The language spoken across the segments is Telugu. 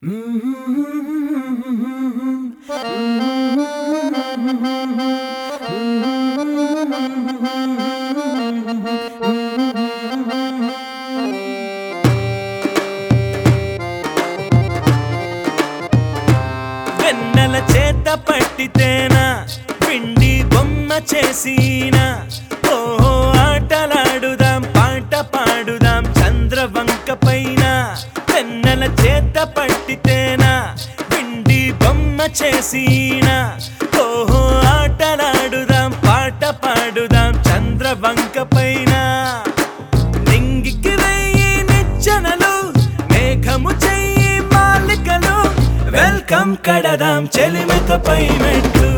వెన్నెల చేత పట్టితేనా పిండి బొమ్మ చేసినా ఓహో ఆటలాడుదాం పాట పాడుదాం చంద్రవంక పైన వెన్నెల చేత పట్టితేనా పిండి బొమ్మ చేసినా ఓహో ఆటలాడుదాం పాట పాడుదాం చంద్రవంక పైన నింగికి వెయ్యి నిచ్చెనలు మేఘము చెయ్యి మాలికలు వెల్కమ్ కడదాం చెలిమితపై మెట్లు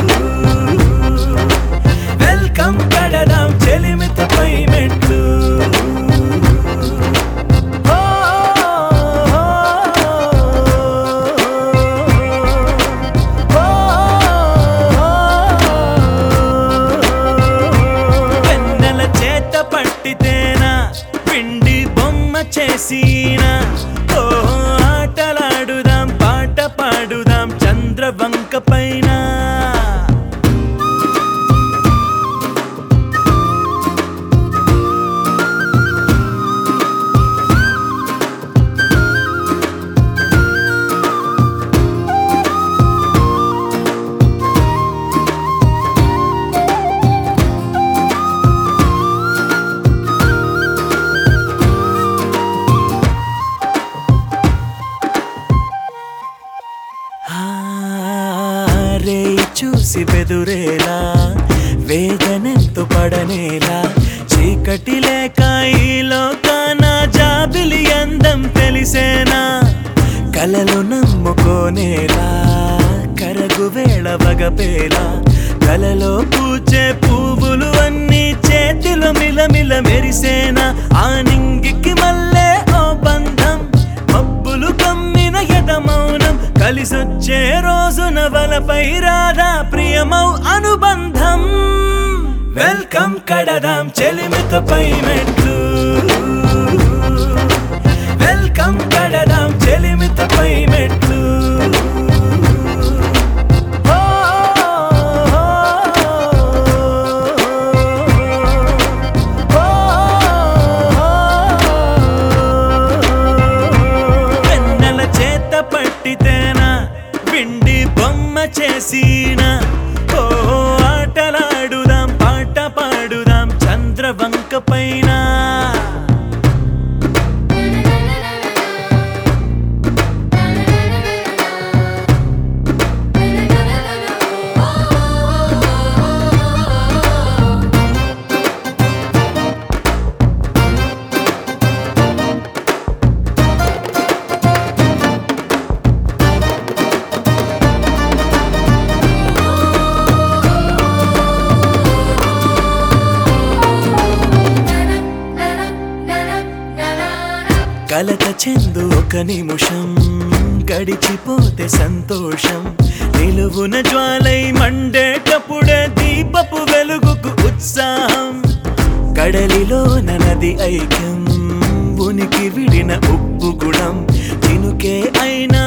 వెల్కమ్ కడదాం చెలిమితపై మెట్లు ఓ, ఓ, వెన్నెల చేత పట్టితేనా పిండి బొమ్మ చేసినా ఓ ఆటలాడుదాం పాట పాడుదాం చంద్రవంక పైన రే చూసి బెదురేలా వేదనెంతో పడనేలా చీకటి లేక ఈ లోకాన జాబిలి అందం తెలిసేనా కలలు నమ్ముకోనేలా కరగు వేళ వగపేలా కలలో పూచే పువ్వులు అన్ని చేతిలో మిలమిల మెరిసేనా ఆ నింగికి మల్లే ఓ బంధం మబ్బులు కమ్మిన యదమౌనం కలిసొచ్చే రోజున వలపై రాధా ప్రియమౌ అనుబంధం వెల్కమ్ కడదాం చెలిమితపై మెట్లు వెల్కమ్ కడదాం చెలిమితపై మెట్లు ఓ, వెన్నెల చేత పట్టితేనా పిండి బొమ్మ చేసినా ఓ ఆటలాడుదాం పాట పాడుదాం చంద్రవంక పైన కలత చెందు ఒక నిమిషం గడిచిపోతే సంతోషం నిలువున జ్వాలై మండేటప్పుడే దీపపు వెలుగుకు ఉత్సాహం కడలిలో నది ఐక్యం ఉనికి విడిన ఉప్పు గుణం చినుకే అయినా